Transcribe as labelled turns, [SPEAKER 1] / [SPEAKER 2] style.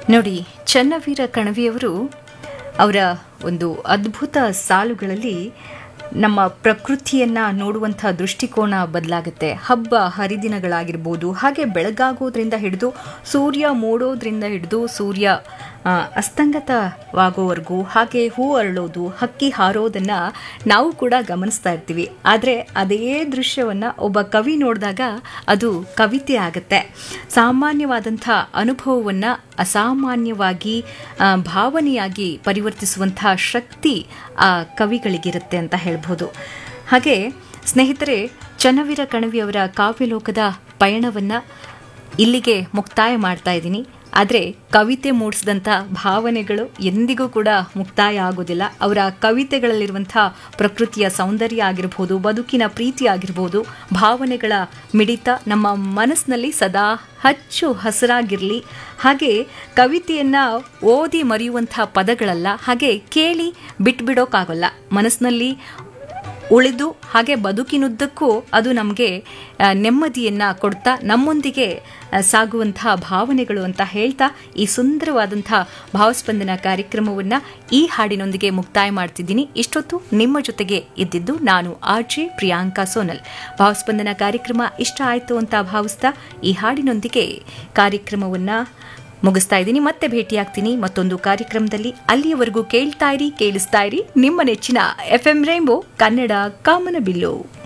[SPEAKER 1] ನೋಡಿ ಚನ್ನವೀರ ಕಣವಿಯವರು ಅವರ ಒಂದು ಅದ್ಭುತ ಸಾಲುಗಳಲ್ಲಿ ನಮ್ಮ ಪ್ರಕೃತಿಯನ್ನು ನೋಡುವಂಥ ದೃಷ್ಟಿಕೋನ ಬದಲಾಗುತ್ತೆ ಹಬ್ಬ ಹರಿದಿನಗಳಾಗಿರ್ಬೋದು ಹಾಗೆ ಬೆಳಗಾಗೋದ್ರಿಂದ ಹಿಡಿದು ಸೂರ್ಯ ಮೂಡೋದ್ರಿಂದ ಹಿಡಿದು ಸೂರ್ಯ ಆ, ಅಸ್ತಂಗತವಾಗೋವರೆಗೂ ಹಾಗೆ ಹೂ ಅರಳೋದು ಹಕ್ಕಿ ಹಾರೋದನ್ನು ನಾವು ಕೂಡ ಗಮನಿಸ್ತಾ ಇರ್ತೀವಿ ಆದರೆ ಅದೇ ದೃಶ್ಯವನ್ನು ಒಬ್ಬ ಕವಿ ನೋಡಿದಾಗ ಅದು ಕವಿತೆ ಆಗುತ್ತೆ ಸಾಮಾನ್ಯವಾದಂಥ ಅನುಭವವನ್ನು ಅಸಾಮಾನ್ಯವಾಗಿ ಆ, ಭಾವನೆಯಾಗಿ ಪರಿವರ್ತಿಸುವಂಥ ಶಕ್ತಿ ಆ ಕವಿಗಳಿಗಿರುತ್ತೆ ಅಂತ ಹೇಳ್ಬೋದು ಹಾಗೆ ಸ್ನೇಹಿತರೆ ಚನ್ನವೀರ ಕಣವಿಯವರ ಕಾವ್ಯಲೋಕದ ಪಯಣವನ್ನು ಇಲ್ಲಿಗೆ ಮುಕ್ತಾಯ ಮಾಡ್ತಾ ಇದ್ದೀನಿ ಆದರೆ ಕವಿತೆ ಮೂಡಿಸಿದಂಥ ಭಾವನೆಗಳು ಎಂದಿಗೂ ಕೂಡ ಮುಕ್ತಾಯ ಆಗೋದಿಲ್ಲ ಅವರ ಕವಿತೆಗಳಲ್ಲಿರುವಂಥ ಪ್ರಕೃತಿಯ ಸೌಂದರ್ಯ ಆಗಿರ್ಬೋದು ಬದುಕಿನ ಪ್ರೀತಿ ಆಗಿರ್ಬೋದು ಭಾವನೆಗಳ ಮಿಡಿತ ನಮ್ಮ ಮನಸ್ಸಿನಲ್ಲಿ ಸದಾ ಹಚ್ಚು ಹಸಿರಾಗಿರಲಿ ಹಾಗೆ ಕವಿತೆಯನ್ನು ಓದಿ ಮರೆಯುವಂಥ ಪದಗಳಲ್ಲ ಹಾಗೆ ಕೇಳಿ ಬಿಟ್ಬಿಡೋಕ್ಕಾಗಲ್ಲ ಮನಸ್ಸಿನಲ್ಲಿ ಉಳಿದು ಹಾಗೆ ಬದುಕಿನುದ್ದಕ್ಕೂ ಅದು ನಮಗೆ ನೆಮ್ಮದಿಯನ್ನು ಕೊಡ್ತಾ ನಮ್ಮೊಂದಿಗೆ ಆ, ಸಾಗುವಂತಹ ಭಾವನೆಗಳು ಅಂತ ಹೇಳ್ತಾ ಈ ಸುಂದರವಾದಂಥ ಭಾವಸ್ಪಂದನ ಕಾರ್ಯಕ್ರಮವನ್ನು ಈ ಹಾಡಿನೊಂದಿಗೆ ಮುಕ್ತಾಯ ಮಾಡ್ತಿದ್ದೀನಿ ಇಷ್ಟೊತ್ತು ನಿಮ್ಮ ಜೊತೆಗೆ ಇದ್ದಿದ್ದು ನಾನು ಆರ್ ಜೆ ಪ್ರಿಯಾಂಕಾ ಸೋನಲ್ ಭಾವಸ್ಪಂದನ ಕಾರ್ಯಕ್ರಮ ಇಷ್ಟ ಆಯಿತು ಅಂತ ಭಾವಿಸ್ತಾ ಈ ಹಾಡಿನೊಂದಿಗೆ ಕಾರ್ಯಕ್ರಮವನ್ನು ಮುಗಿಸ್ತಾ ಇದ್ದೀನಿ ಮತ್ತೆ ಭೇಟಿಯಾಗ್ತೀನಿ ಮತ್ತೊಂದು ಕಾರ್ಯಕ್ರಮದಲ್ಲಿ ಅಲ್ಲಿಯವರೆಗೂ ಕೇಳ್ತಾ ಇರಿ ಕೇಳಿಸ್ತಾ ಇರಿ ನಿಮ್ಮ ನೆಚ್ಚಿನ ಎಫ್ ಎಂ ರೈಂಬೋ ಕನ್ನಡ ಕಾಮನಬಿಲ್ಲು